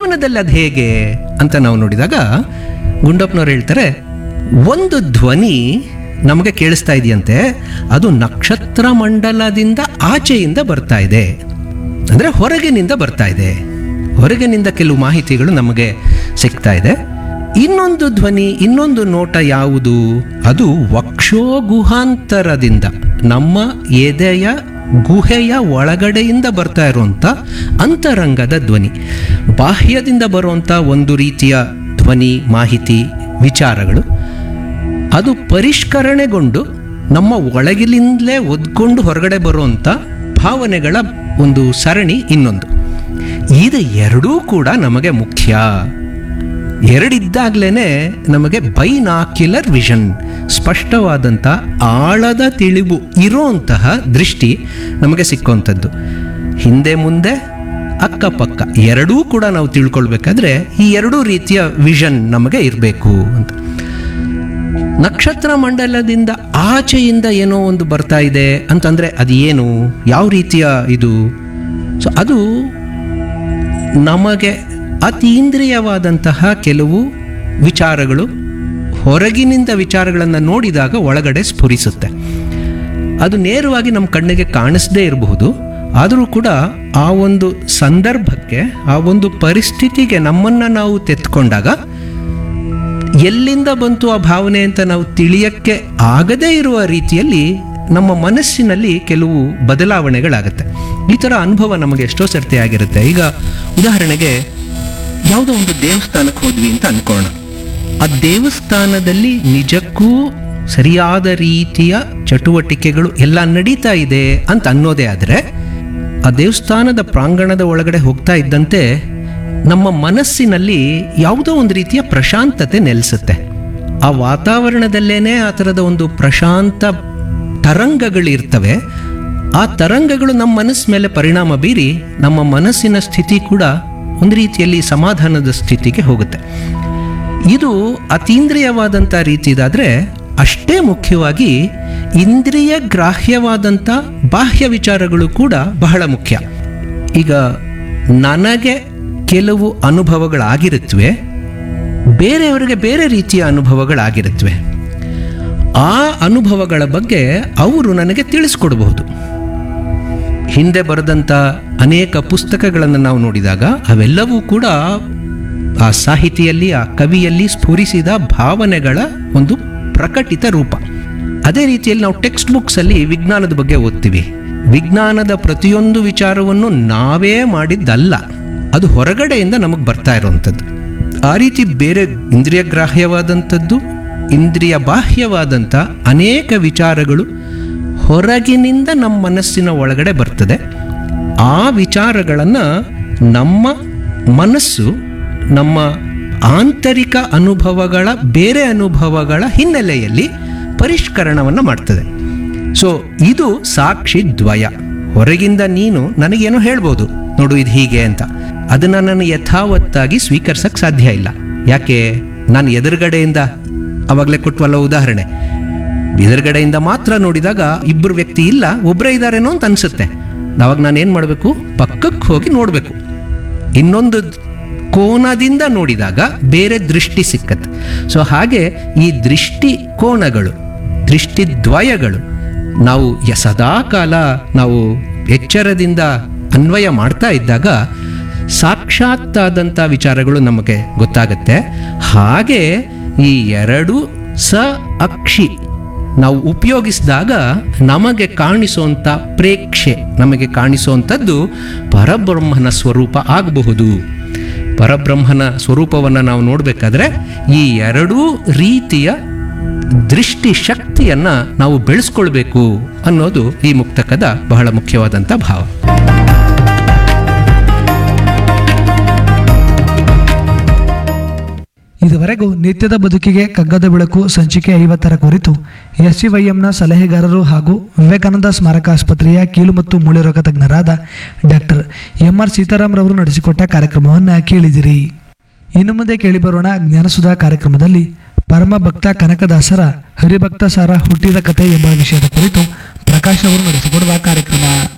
ಜೀವನದಲ್ಲಿ ಅದು ಹೇಗೆ ಅಂತ ನಾವು ನೋಡಿದಾಗ ಗುಂಡಪ್ಪನವ್ರು ಹೇಳ್ತಾರೆ ಒಂದು ಧ್ವನಿ ನಮಗೆ ಕೇಳಿಸ್ತಾ ಇದೆಯಂತೆ ಅದು ನಕ್ಷತ್ರ ಮಂಡಲದಿಂದ ಆಚೆಯಿಂದ ಬರ್ತಾ ಇದೆ ಅಂದರೆ ಹೊರಗಿನಿಂದ ಬರ್ತಾ ಇದೆ ಹೊರಗಿನಿಂದ ಕೆಲವು ಮಾಹಿತಿಗಳು ನಮಗೆ ಸಿಗ್ತಾ ಇದೆ ಇನ್ನೊಂದು ಧ್ವನಿ ಇನ್ನೊಂದು ನೋಟ ಯಾವುದು ಅದು ವಕ್ಷೋಗುಹಾಂತರದಿಂದ ನಮ್ಮ ಎದೆಯ ಗುಹೆಯ ಒಳಗಡೆಯಿಂದ ಬರ್ತಾ ಇರುವಂಥ ಅಂತರಂಗದ ಧ್ವನಿ ಬಾಹ್ಯದಿಂದ ಬರುವಂಥ ಒಂದು ರೀತಿಯ ಧ್ವನಿ ಮಾಹಿತಿ ವಿಚಾರಗಳು ಅದು ಪರಿಷ್ಕರಣೆಗೊಂಡು ನಮ್ಮ ಒಳಗಿಲಿಂದಲೇ ಒದ್ಕೊಂಡು ಹೊರಗಡೆ ಬರುವಂಥ ಭಾವನೆಗಳ ಒಂದು ಸರಣಿ ಇನ್ನೊಂದು ಇದು ಎರಡೂ ಕೂಡ ನಮಗೆ ಮುಖ್ಯ ಎರಡಿದ್ದಾಗಲೇ ನಮಗೆ ಬೈನಾಕ್ಯುಲರ್ ವಿಷನ್ ಸ್ಪಷ್ಟವಾದಂಥ ಆಳದ ತಿಳಿವು ಇರೋಂತಹ ದೃಷ್ಟಿ ನಮಗೆ ಸಿಕ್ಕುವಂಥದ್ದು ಹಿಂದೆ ಮುಂದೆ ಅಕ್ಕಪಕ್ಕ ಎರಡೂ ಕೂಡ ನಾವು ತಿಳ್ಕೊಳ್ಬೇಕಾದ್ರೆ ಈ ಎರಡೂ ರೀತಿಯ ವಿಷನ್ ನಮಗೆ ಇರಬೇಕು ಅಂತ ನಕ್ಷತ್ರ ಮಂಡಲದಿಂದ ಆಚೆಯಿಂದ ಏನೋ ಒಂದು ಬರ್ತಾ ಇದೆ ಅಂತಂದರೆ ಅದು ಏನು ಯಾವ ರೀತಿಯ ಇದು ಸೊ ಅದು ನಮಗೆ ಅತೀಂದ್ರಿಯವಾದಂತಹ ಕೆಲವು ವಿಚಾರಗಳು ಹೊರಗಿನಿಂದ ವಿಚಾರಗಳನ್ನು ನೋಡಿದಾಗ ಒಳಗಡೆ ಸ್ಫುರಿಸುತ್ತೆ ಅದು ನೇರವಾಗಿ ನಮ್ಮ ಕಣ್ಣಿಗೆ ಕಾಣಿಸದೇ ಇರಬಹುದು ಆದರೂ ಕೂಡ ಆ ಒಂದು ಸಂದರ್ಭಕ್ಕೆ ಆ ಒಂದು ಪರಿಸ್ಥಿತಿಗೆ ನಮ್ಮನ್ನು ನಾವು ತೆತ್ಕೊಂಡಾಗ ಎಲ್ಲಿಂದ ಬಂತು ಆ ಭಾವನೆ ಅಂತ ನಾವು ತಿಳಿಯಕ್ಕೆ ಆಗದೇ ಇರುವ ರೀತಿಯಲ್ಲಿ ನಮ್ಮ ಮನಸ್ಸಿನಲ್ಲಿ ಕೆಲವು ಬದಲಾವಣೆಗಳಾಗುತ್ತೆ ಈ ಥರ ಅನುಭವ ನಮಗೆ ಎಷ್ಟೋ ಸರ್ತಿ ಆಗಿರುತ್ತೆ ಈಗ ಉದಾಹರಣೆಗೆ ಯಾವುದೋ ಒಂದು ದೇವಸ್ಥಾನಕ್ಕೆ ಹೋದ್ವಿ ಅಂತ ಅನ್ಕೋಣ ಆ ದೇವಸ್ಥಾನದಲ್ಲಿ ನಿಜಕ್ಕೂ ಸರಿಯಾದ ರೀತಿಯ ಚಟುವಟಿಕೆಗಳು ಎಲ್ಲ ನಡೀತಾ ಇದೆ ಅಂತ ಅನ್ನೋದೇ ಆದರೆ ಆ ದೇವಸ್ಥಾನದ ಪ್ರಾಂಗಣದ ಒಳಗಡೆ ಹೋಗ್ತಾ ಇದ್ದಂತೆ ನಮ್ಮ ಮನಸ್ಸಿನಲ್ಲಿ ಯಾವುದೋ ಒಂದು ರೀತಿಯ ಪ್ರಶಾಂತತೆ ನೆಲೆಸುತ್ತೆ ಆ ವಾತಾವರಣದಲ್ಲೇನೆ ಆ ಥರದ ಒಂದು ಪ್ರಶಾಂತ ತರಂಗಗಳಿರ್ತವೆ ಆ ತರಂಗಗಳು ನಮ್ಮ ಮನಸ್ಸು ಮೇಲೆ ಪರಿಣಾಮ ಬೀರಿ ನಮ್ಮ ಮನಸ್ಸಿನ ಸ್ಥಿತಿ ಕೂಡ ಒಂದು ರೀತಿಯಲ್ಲಿ ಸಮಾಧಾನದ ಸ್ಥಿತಿಗೆ ಹೋಗುತ್ತೆ ಇದು ಅತೀಂದ್ರಿಯವಾದಂಥ ರೀತಿದಾದರೆ ಅಷ್ಟೇ ಮುಖ್ಯವಾಗಿ ಇಂದ್ರಿಯ ಗ್ರಾಹ್ಯವಾದಂಥ ಬಾಹ್ಯ ವಿಚಾರಗಳು ಕೂಡ ಬಹಳ ಮುಖ್ಯ ಈಗ ನನಗೆ ಕೆಲವು ಅನುಭವಗಳಾಗಿರುತ್ತವೆ ಬೇರೆಯವರಿಗೆ ಬೇರೆ ರೀತಿಯ ಅನುಭವಗಳಾಗಿರುತ್ತವೆ ಆ ಅನುಭವಗಳ ಬಗ್ಗೆ ಅವರು ನನಗೆ ತಿಳಿಸ್ಕೊಡ್ಬಹುದು ಹಿಂದೆ ಬರೆದಂಥ ಅನೇಕ ಪುಸ್ತಕಗಳನ್ನು ನಾವು ನೋಡಿದಾಗ ಅವೆಲ್ಲವೂ ಕೂಡ ಆ ಸಾಹಿತಿಯಲ್ಲಿ ಆ ಕವಿಯಲ್ಲಿ ಸ್ಫುರಿಸಿದ ಭಾವನೆಗಳ ಒಂದು ಪ್ರಕಟಿತ ರೂಪ ಅದೇ ರೀತಿಯಲ್ಲಿ ನಾವು ಟೆಕ್ಸ್ಟ್ ಬುಕ್ಸಲ್ಲಿ ವಿಜ್ಞಾನದ ಬಗ್ಗೆ ಓದ್ತೀವಿ ವಿಜ್ಞಾನದ ಪ್ರತಿಯೊಂದು ವಿಚಾರವನ್ನು ನಾವೇ ಮಾಡಿದ್ದಲ್ಲ ಅದು ಹೊರಗಡೆಯಿಂದ ನಮಗೆ ಬರ್ತಾ ಇರುವಂಥದ್ದು ಆ ರೀತಿ ಬೇರೆ ಇಂದ್ರಿಯ ಗ್ರಾಹ್ಯವಾದಂಥದ್ದು ಇಂದ್ರಿಯ ಬಾಹ್ಯವಾದಂಥ ಅನೇಕ ವಿಚಾರಗಳು ಹೊರಗಿನಿಂದ ನಮ್ಮ ಮನಸ್ಸಿನ ಒಳಗಡೆ ಬರ್ತದೆ ಆ ವಿಚಾರಗಳನ್ನು ನಮ್ಮ ಮನಸ್ಸು ನಮ್ಮ ಆಂತರಿಕ ಅನುಭವಗಳ ಬೇರೆ ಅನುಭವಗಳ ಹಿನ್ನೆಲೆಯಲ್ಲಿ ಪರಿಷ್ಕರಣವನ್ನು ಮಾಡ್ತದೆ ಸೊ ಇದು ಸಾಕ್ಷಿ ದ್ವಯ ಹೊರಗಿಂದ ನೀನು ನನಗೇನೋ ಹೇಳ್ಬೋದು ನೋಡು ಇದು ಹೀಗೆ ಅಂತ ಅದನ್ನು ನಾನು ಯಥಾವತ್ತಾಗಿ ಸ್ವೀಕರಿಸಕ್ಕೆ ಸಾಧ್ಯ ಇಲ್ಲ ಯಾಕೆ ನಾನು ಎದುರುಗಡೆಯಿಂದ ಅವಾಗಲೇ ಕೊಟ್ಟವಲ್ಲ ಉದಾಹರಣೆ ಎದುರುಗಡೆಯಿಂದ ಮಾತ್ರ ನೋಡಿದಾಗ ಇಬ್ಬರು ವ್ಯಕ್ತಿ ಇಲ್ಲ ಒಬ್ಬರೇ ಇದ್ದಾರೇನೋ ಅಂತ ಅನಿಸುತ್ತೆ ಅವಾಗ ನಾನು ಏನು ಮಾಡಬೇಕು ಪಕ್ಕಕ್ಕೆ ಹೋಗಿ ನೋಡಬೇಕು ಇನ್ನೊಂದು ಕೋನದಿಂದ ನೋಡಿದಾಗ ಬೇರೆ ದೃಷ್ಟಿ ಸಿಕ್ಕತ್ತೆ ಸೊ ಹಾಗೆ ಈ ದೃಷ್ಟಿ ಕೋನಗಳು ದೃಷ್ಟಿ ದ್ವಯಗಳು ನಾವು ಯ ಸದಾ ಕಾಲ ನಾವು ಎಚ್ಚರದಿಂದ ಅನ್ವಯ ಮಾಡ್ತಾ ಇದ್ದಾಗ ಸಾಕ್ಷಾತ್ತಾದಂಥ ವಿಚಾರಗಳು ನಮಗೆ ಗೊತ್ತಾಗತ್ತೆ ಹಾಗೆ ಈ ಎರಡು ಸ ಅಕ್ಷಿ ನಾವು ಉಪಯೋಗಿಸಿದಾಗ ನಮಗೆ ಕಾಣಿಸುವಂಥ ಪ್ರೇಕ್ಷೆ ನಮಗೆ ಕಾಣಿಸುವಂಥದ್ದು ಪರಬ್ರಹ್ಮನ ಸ್ವರೂಪ ಆಗಬಹುದು ಪರಬ್ರಹ್ಮನ ಸ್ವರೂಪವನ್ನು ನಾವು ನೋಡಬೇಕಾದ್ರೆ ಈ ಎರಡೂ ರೀತಿಯ ದೃಷ್ಟಿ ಶಕ್ತಿಯನ್ನು ನಾವು ಬೆಳೆಸ್ಕೊಳ್ಬೇಕು ಅನ್ನೋದು ಈ ಮುಕ್ತಕದ ಬಹಳ ಮುಖ್ಯವಾದಂಥ ಭಾವ ಇದುವರೆಗೂ ನಿತ್ಯದ ಬದುಕಿಗೆ ಕಗ್ಗದ ಬೆಳಕು ಸಂಚಿಕೆ ಐವತ್ತರ ಕುರಿತು ಎಸ್ಸಿವೈಎಂನ ಸಲಹೆಗಾರರು ಹಾಗೂ ವಿವೇಕಾನಂದ ಸ್ಮಾರಕ ಆಸ್ಪತ್ರೆಯ ಕೀಲು ಮತ್ತು ಮೂಳೆ ರೋಗ ತಜ್ಞರಾದ ಡಾಕ್ಟರ್ ಎಂ ಆರ್ ಸೀತಾರಾಮ್ ರವರು ನಡೆಸಿಕೊಟ್ಟ ಕಾರ್ಯಕ್ರಮವನ್ನು ಕೇಳಿದಿರಿ ಇನ್ನು ಮುಂದೆ ಕೇಳಿಬರೋಣ ಜ್ಞಾನಸುಧಾ ಕಾರ್ಯಕ್ರಮದಲ್ಲಿ ಪರಮ ಭಕ್ತ ಕನಕದಾಸರ ಹರಿಭಕ್ತ ಸಾರ ಹುಟ್ಟಿದ ಕಥೆ ಎಂಬ ವಿಷಯದ ಕುರಿತು ಪ್ರಕಾಶ್ ಅವರು ನಡೆಸಿಕೊಡುವ ಕಾರ್ಯಕ್ರಮ